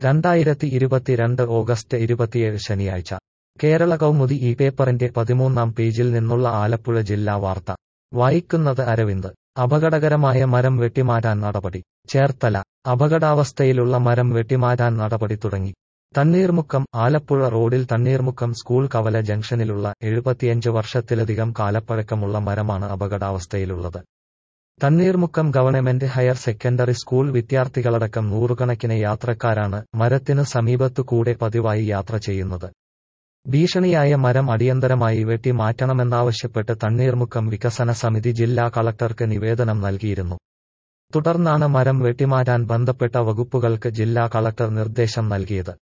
രണ്ടായിരത്തി ഇരുപത്തിരണ്ട് ഓഗസ്റ്റ് ഇരുപത്തിയേഴ് ശനിയാഴ്ച കേരള കൗമുദി ഈ പേപ്പറിന്റെ പതിമൂന്നാം പേജിൽ നിന്നുള്ള ആലപ്പുഴ ജില്ലാ വാർത്ത വായിക്കുന്നത് അരവിന്ദ് അപകടകരമായ മരം വെട്ടിമാറ്റാൻ നടപടി ചേർത്തല അപകടാവസ്ഥയിലുള്ള മരം വെട്ടിമാറ്റാൻ നടപടി തുടങ്ങി തണ്ണീർമുക്കം ആലപ്പുഴ റോഡിൽ തണ്ണീർമുക്കം സ്കൂൾ കവല ജംഗ്ഷനിലുള്ള എഴുപത്തിയഞ്ച് വർഷത്തിലധികം കാലപ്പഴക്കമുള്ള മരമാണ് അപകടാവസ്ഥയിലുള്ളത് Thanneermukkom government higher secondary school വിദ്യാർത്ഥികളടക്കം നൂറുകണക്കിന് യാത്രക്കാരാണ് മരത്തിന് സമീപത്തു കൂടെ പതിവായി യാത്ര ചെയ്യുന്നത് ഭീഷണിയായ മരം അടിയന്തരമായി വെട്ടി മാറ്റണമെന്നാവശ്യപ്പെട്ട് തണ്ണീർമുക്കം വികസന സമിതി ജില്ലാ കളക്ടർക്ക് നിവേദനം നൽകിയിരുന്നു തുടർന്നാണ് മരം വെട്ടിമാറ്റാൻ ബന്ധപ്പെട്ട വകുപ്പുകൾക്ക് ജില്ലാ കളക്ടർ നിർദ്ദേശം നൽകിയത്